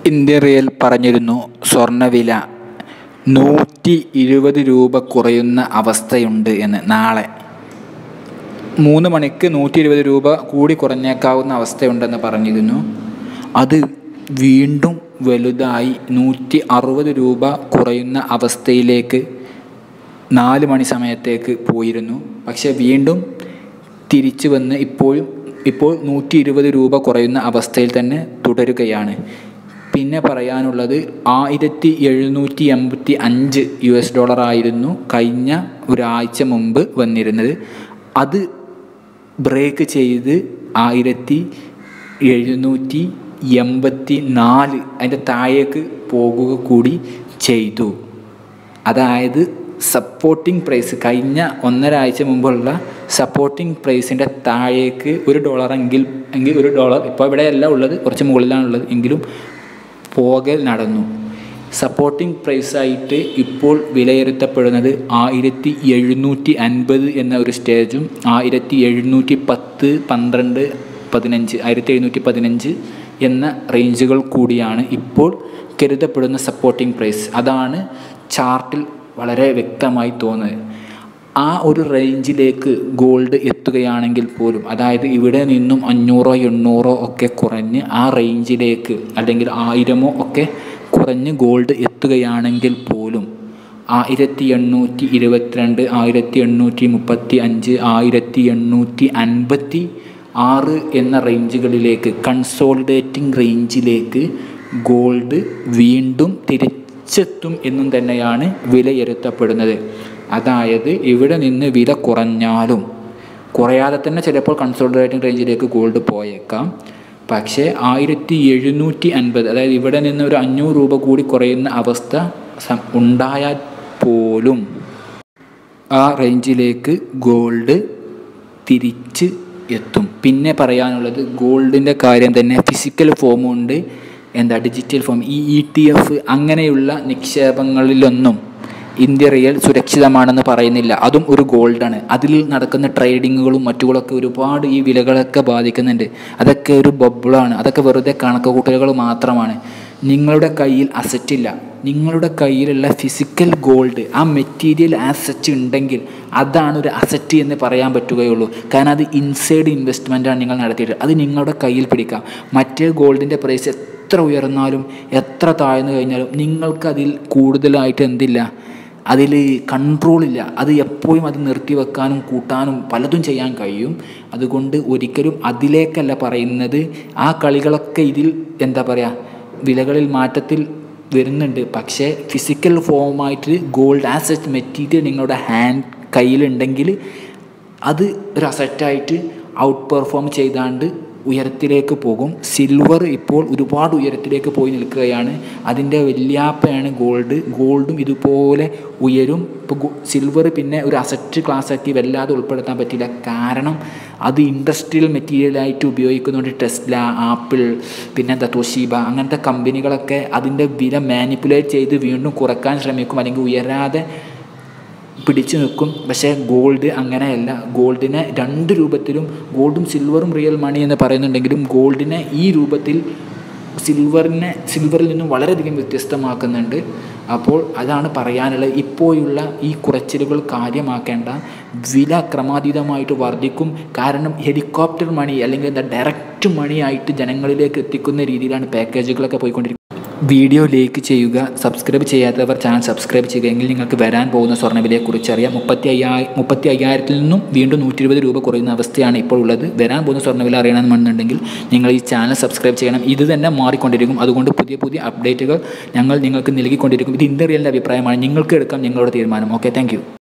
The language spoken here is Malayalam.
ഇന്ത്യൻ റിയൽ പറഞ്ഞിരുന്നു സ്വർണ്ണവില നൂറ്റി ഇരുപത് രൂപ കുറയുന്ന അവസ്ഥയുണ്ട് എന്ന് നാളെ മൂന്ന് മണിക്ക് നൂറ്റി ഇരുപത് രൂപ കൂടി കുറഞ്ഞേക്കാവുന്ന അവസ്ഥയുണ്ടെന്ന് പറഞ്ഞിരുന്നു അത് വീണ്ടും വലുതായി നൂറ്റി അറുപത് രൂപ കുറയുന്ന അവസ്ഥയിലേക്ക് നാല് മണി സമയത്തേക്ക് പോയിരുന്നു പക്ഷെ വീണ്ടും തിരിച്ചു വന്ന് ഇപ്പോഴും ഇപ്പോൾ നൂറ്റി ഇരുപത് രൂപ കുറയുന്ന അവസ്ഥയിൽ തന്നെ തുടരുകയാണ് പിന്നെ പറയാനുള്ളത് ആയിരത്തി എഴുന്നൂറ്റി എൺപത്തി അഞ്ച് യു എസ് ഡോളർ ആയിരുന്നു കഴിഞ്ഞ ഒരാഴ്ച മുമ്പ് വന്നിരുന്നത് അത് ബ്രേക്ക് ചെയ്ത് ആയിരത്തി എഴുന്നൂറ്റി എൺപത്തി നാല് അതിൻ്റെ താഴേക്ക് പോകുക കൂടി ചെയ്തു അതായത് സപ്പോർട്ടിംഗ് പ്രൈസ് കഴിഞ്ഞ ഒന്നര ആഴ്ച മുമ്പുള്ള സപ്പോർട്ടിംഗ് പ്രൈസിൻ്റെ താഴേക്ക് ഒരു ഡോളർ എങ്കിൽ എങ്കിൽ ഒരു ഡോളർ ഇപ്പോൾ ഇവിടെയല്ല ഉള്ളത് കുറച്ച് മുകളിലാണുള്ളത് എങ്കിലും പോകൽ നടന്നു സപ്പോർട്ടിംഗ് പ്രൈസായിട്ട് ഇപ്പോൾ വിലയിരുത്തപ്പെടുന്നത് ആയിരത്തി എഴുന്നൂറ്റി അൻപത് എന്ന ഒരു സ്റ്റേജും ആയിരത്തി എഴുന്നൂറ്റി പത്ത് പന്ത്രണ്ട് പതിനഞ്ച് ആയിരത്തി എഴുന്നൂറ്റി പതിനഞ്ച് എന്ന റേഞ്ചുകൾ കൂടിയാണ് ഇപ്പോൾ കരുതപ്പെടുന്ന സപ്പോർട്ടിംഗ് പ്രൈസ് അതാണ് ചാർട്ടിൽ വളരെ വ്യക്തമായി തോന്നുന്നത് ആ ഒരു റേഞ്ചിലേക്ക് ഗോൾഡ് എത്തുകയാണെങ്കിൽ പോലും അതായത് ഇവിടെ നിന്നും അഞ്ഞൂറോ എണ്ണൂറോ ഒക്കെ കുറഞ്ഞ് ആ റേഞ്ചിലേക്ക് അല്ലെങ്കിൽ ആയിരമോ ഒക്കെ കുറഞ്ഞ് ഗോൾഡ് എത്തുകയാണെങ്കിൽ പോലും ആയിരത്തി എണ്ണൂറ്റി ഇരുപത്തിരണ്ട് ആയിരത്തി എണ്ണൂറ്റി മുപ്പത്തി അഞ്ച് ആയിരത്തി എണ്ണൂറ്റി അൻപത്തി ആറ് എന്ന റേഞ്ചുകളിലേക്ക് കൺസോളിഡേറ്റിംഗ് റേഞ്ചിലേക്ക് ഗോൾഡ് വീണ്ടും തിരിച്ചെത്തും എന്നും തന്നെയാണ് വിലയിരുത്തപ്പെടുന്നത് അതായത് ഇവിടെ നിന്ന് വില കുറഞ്ഞാലും കുറയാതെ തന്നെ ചിലപ്പോൾ കൺസോളിഡേറ്റിംഗ് റേഞ്ചിലേക്ക് ഗോൾഡ് പോയേക്കാം പക്ഷേ ആയിരത്തി എഴുന്നൂറ്റി അൻപത് അതായത് ഇവിടെ നിന്ന് ഒരു അഞ്ഞൂറ് രൂപ കൂടി കുറയുന്ന അവസ്ഥ ഉണ്ടായാൽ പോലും ആ റേഞ്ചിലേക്ക് ഗോൾഡ് തിരിച്ച് എത്തും പിന്നെ പറയാനുള്ളത് ഗോൾഡിൻ്റെ കാര്യം തന്നെ ഫിസിക്കൽ ഫോമുണ്ട് എന്താ ഡിജിറ്റൽ ഫോം ഈ ഇ ടി എഫ് അങ്ങനെയുള്ള നിക്ഷേപങ്ങളിലൊന്നും ഇന്ത്യ റിയൽ സുരക്ഷിതമാണെന്ന് പറയുന്നില്ല അതും ഒരു ഗോൾഡാണ് അതിൽ നടക്കുന്ന ട്രേഡിങ്ങുകളും മറ്റുകളൊക്കെ ഒരുപാട് ഈ വിലകളൊക്കെ ബാധിക്കുന്നുണ്ട് അതൊക്കെ ഒരു ബബിളാണ് അതൊക്കെ വെറുതെ കണക്കുകൂട്ടലുകൾ മാത്രമാണ് നിങ്ങളുടെ കയ്യിൽ അസറ്റില്ല നിങ്ങളുടെ കയ്യിലുള്ള ഫിസിക്കൽ ഗോൾഡ് ആ മെറ്റീരിയൽ ആസറ്റ് ഉണ്ടെങ്കിൽ അതാണ് ഒരു അസറ്റ് എന്ന് പറയാൻ പറ്റുകയുള്ളൂ കാരണം അത് ഇൻസൈഡ് ഇൻവെസ്റ്റ്മെൻറ്റാണ് നിങ്ങൾ നടത്തിയിട്ട് അത് നിങ്ങളുടെ കയ്യിൽ പിടിക്കാം മറ്റേ ഗോൾഡിൻ്റെ പ്രൈസ് എത്ര ഉയർന്നാലും എത്ര താഴ്ന്നു കഴിഞ്ഞാലും നിങ്ങൾക്കതിൽ കൂടുതലായിട്ട് എന്തില്ല അതിൽ കൺട്രോളില്ല അത് എപ്പോഴും അത് നിർത്തിവെക്കാനും കൂട്ടാനും പലതും ചെയ്യാൻ കഴിയും അതുകൊണ്ട് ഒരിക്കലും അതിലേക്കല്ല പറയുന്നത് ആ കളികളൊക്കെ ഇതിൽ എന്താ പറയുക വിലകളിൽ മാറ്റത്തിൽ വരുന്നുണ്ട് പക്ഷേ ഫിസിക്കൽ ഫോമായിട്ട് ഗോൾഡ് ആസറ്റ് മെറ്റീരിയൽ നിങ്ങളുടെ ഹാൻഡ് കയ്യിലുണ്ടെങ്കിൽ അത് ഒരു അസറ്റായിട്ട് ഔട്ട് പെർഫോം ചെയ്താണ്ട് ഉയരത്തിലേക്ക് പോകും സിൽവർ ഇപ്പോൾ ഒരുപാട് ഉയരത്തിലേക്ക് പോയി നിൽക്കുകയാണ് അതിൻ്റെ വല്യാപ്പയാണ് ഗോൾഡ് ഗോൾഡും ഇതുപോലെ ഉയരും ഇപ്പോൾ സിൽവർ പിന്നെ ഒരു അസറ്റ് ക്ലാസ്സാക്കി വല്ലാതെ ഉൾപ്പെടുത്താൻ പറ്റില്ല കാരണം അത് ഇൻഡസ്ട്രിയൽ മെറ്റീരിയലായിട്ട് ഉപയോഗിക്കുന്നുണ്ട് ടെസ്ല ആപ്പിൾ പിന്നെ എന്താ തോഷീബ അങ്ങനത്തെ കമ്പനികളൊക്കെ അതിൻ്റെ വില മാനിപ്പുലേറ്റ് ചെയ്ത് വീണ്ടും കുറക്കാൻ ശ്രമിക്കും അല്ലെങ്കിൽ ഉയരാതെ പിടിച്ചു നിൽക്കും പക്ഷേ ഗോൾഡ് അങ്ങനെയല്ല ഗോൾഡിനെ രണ്ട് രൂപത്തിലും ഗോൾഡും സിൽവറും റിയൽ മണി എന്ന് പറയുന്നുണ്ടെങ്കിലും ഗോൾഡിനെ ഈ രൂപത്തിൽ സിൽവറിനെ സിൽവറിൽ നിന്നും വളരെയധികം വ്യത്യസ്തമാക്കുന്നുണ്ട് അപ്പോൾ അതാണ് പറയാനുള്ളത് ഇപ്പോഴുള്ള ഈ കുറച്ചിലുകൾ കാര്യമാക്കേണ്ട വില ക്രമാതീതമായിട്ട് വർദ്ധിക്കും കാരണം ഹെലികോപ്റ്റർ മണി അല്ലെങ്കിൽ എന്താ ഡയറക്റ്റ് മണിയായിട്ട് ജനങ്ങളിലേക്ക് എത്തിക്കുന്ന രീതിയിലാണ് പാക്കേജുകളൊക്കെ പോയിക്കൊണ്ടിരിക്കുന്നത് വീഡിയോ ലൈക്ക് ചെയ്യുക സബ്സ്ക്രൈബ് ചെയ്യാത്തവർ ചാനൽ സബ്സ്ക്രൈബ് ചെയ്യുക എങ്കിൽ നിങ്ങൾക്ക് വരാൻ പോകുന്ന സ്വർണ്ണവിലയെക്കുറിച്ച് അറിയാം മുപ്പത്തി അയ്യായിരം മുപ്പത്തി അയ്യായിരത്തിൽ നിന്നും വീണ്ടും നൂറ്റി ഇരുപത് രൂപ കുറയുന്ന അവസ്ഥയാണ് ഇപ്പോൾ ഉള്ളത് വരാൻ പോകുന്ന സ്വർണ്ണവില അറിയണമെന്നുണ്ടെങ്കിൽ നിങ്ങൾ ഈ ചാനൽ സബ്സ്ക്രൈബ് ചെയ്യണം ഇത് തന്നെ മാറിക്കൊണ്ടിരിക്കും അതുകൊണ്ട് പുതിയ പുതിയ അപ്ഡേറ്റുകൾ ഞങ്ങൾ നിങ്ങൾക്ക് നൽകിക്കൊണ്ടിരിക്കും ഇത് ഇന്ത്യൻ റിയലിൻ്റെ അഭിപ്രായമാണ് നിങ്ങൾക്ക് എടുക്കാം നിങ്ങളുടെ തീരുമാനം ഓക്കെ താങ്ക്